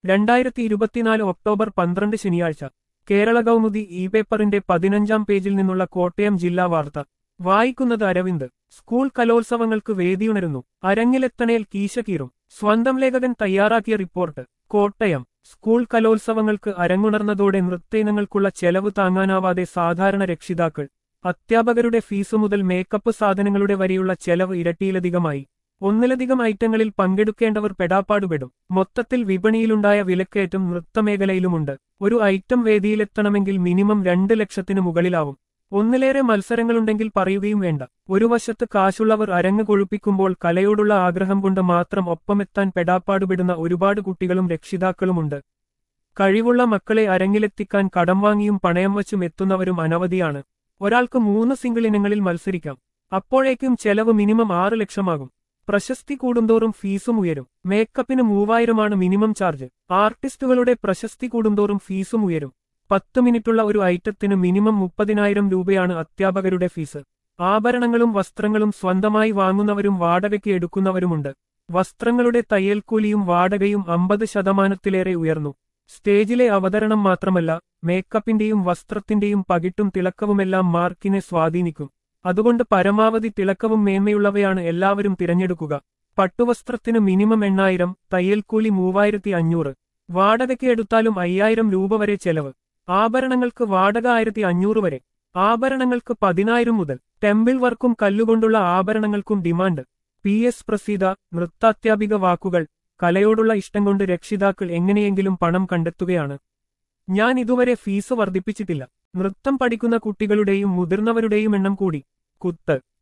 രണ്ടായിരത്തി ഇരുപത്തിനാല് ഒക്ടോബർ പന്ത്രണ്ട് ശനിയാഴ്ച കേരള കൗമുദി ഇ പേപ്പറിന്റെ പതിനഞ്ചാം പേജിൽ നിന്നുള്ള കോട്ടയം ജില്ലാ വാർത്ത വായിക്കുന്നത് അരവിന്ദ് സ്കൂൾ കലോത്സവങ്ങൾക്ക് വേദിയുണരുന്നു അരങ്ങിലെത്തണേൽ കീശകീറും സ്വന്തം ലേഖകൻ തയ്യാറാക്കിയ റിപ്പോർട്ട് കോട്ടയം സ്കൂൾ കലോത്സവങ്ങൾക്ക് അരങ്ങുണർന്നതോടെ നൃത്തേനങ്ങൾക്കുള്ള ചെലവ് താങ്ങാനാവാതെ സാധാരണ രക്ഷിതാക്കൾ അധ്യാപകരുടെ ഫീസ് മുതൽ മേക്കപ്പ് സാധനങ്ങളുടെ വരെയുള്ള ചെലവ് ഇരട്ടിയിലധികമായി ഒന്നിലധികം ഐറ്റങ്ങളിൽ പങ്കെടുക്കേണ്ടവർ പെടാപ്പാടുപെടും മൊത്തത്തിൽ വിപണിയിലുണ്ടായ വിലക്കയറ്റം നൃത്തമേഖലയിലുമുണ്ട് ഒരു ഐറ്റം വേദിയിലെത്തണമെങ്കിൽ മിനിമം രണ്ട് ലക്ഷത്തിനു മുകളിലാവും ഒന്നിലേറെ മത്സരങ്ങളുണ്ടെങ്കിൽ പറയുകയും വേണ്ട ഒരു വശത്ത് കാശുള്ളവർ അരങ്ങ് കൊഴുപ്പിക്കുമ്പോൾ കലയോടുള്ള ആഗ്രഹം കൊണ്ട് മാത്രം ഒപ്പമെത്താൻ പെടാപ്പാടുപെടുന്ന ഒരുപാട് കുട്ടികളും രക്ഷിതാക്കളുമുണ്ട് കഴിവുള്ള മക്കളെ അരങ്ങിലെത്തിക്കാൻ കടം വാങ്ങിയും പണയം വച്ചും എത്തുന്നവരും അനവധിയാണ് ഒരാൾക്ക് മൂന്ന് സിംഗിൾ ഇനങ്ങളിൽ മത്സരിക്കാം അപ്പോഴേക്കും ചെലവ് മിനിമം ആറ് ലക്ഷമാകും പ്രശസ്തി കൂടുന്തോറും ഫീസും ഉയരും മേക്കപ്പിന് മൂവായിരമാണ് മിനിമം ചാർജ് ആർട്ടിസ്റ്റുകളുടെ പ്രശസ്തി കൂടുന്തോറും ഫീസും ഉയരും പത്ത് മിനിറ്റുള്ള ഒരു ഐറ്റത്തിന് മിനിമം മുപ്പതിനായിരം രൂപയാണ് അധ്യാപകരുടെ ഫീസ് ആഭരണങ്ങളും വസ്ത്രങ്ങളും സ്വന്തമായി വാങ്ങുന്നവരും വാടകയ്ക്ക് എടുക്കുന്നവരുമുണ്ട് വസ്ത്രങ്ങളുടെ തയ്യൽക്കൂലിയും വാടകയും അമ്പത് ശതമാനത്തിലേറെ ഉയർന്നു സ്റ്റേജിലെ അവതരണം മാത്രമല്ല മേക്കപ്പിന്റെയും വസ്ത്രത്തിന്റെയും പകിട്ടും തിളക്കവുമെല്ലാം മാർക്കിനെ സ്വാധീനിക്കും അതുകൊണ്ട് പരമാവധി തിളക്കവും മേന്മയുള്ളവയാണ് എല്ലാവരും തിരഞ്ഞെടുക്കുക പട്ടുവസ്ത്രത്തിന് മിനിമം എണ്ണായിരം തയ്യൽക്കൂലി മൂവായിരത്തി അഞ്ഞൂറ് വാടകയ്ക്ക് എടുത്താലും അയ്യായിരം രൂപ വരെ ചെലവ് ആഭരണങ്ങൾക്ക് വാടക ആയിരത്തി അഞ്ഞൂറ് വരെ ആഭരണങ്ങൾക്ക് പതിനായിരം മുതൽ ടെമ്പിൾ വർക്കും കല്ലുകൊണ്ടുള്ള ആഭരണങ്ങൾക്കും ഡിമാൻഡ് പി എസ് പ്രസീത നൃത്താധ്യാപിക വാക്കുകൾ കലയോടുള്ള ഇഷ്ടം കൊണ്ട് രക്ഷിതാക്കൾ എങ്ങനെയെങ്കിലും പണം കണ്ടെത്തുകയാണ് ഞാൻ ഇതുവരെ ഫീസ് വർദ്ധിപ്പിച്ചിട്ടില്ല നൃത്തം പഠിക്കുന്ന കുട്ടികളുടെയും മുതിർന്നവരുടെയും എണ്ണം കൂടി കുത്ത്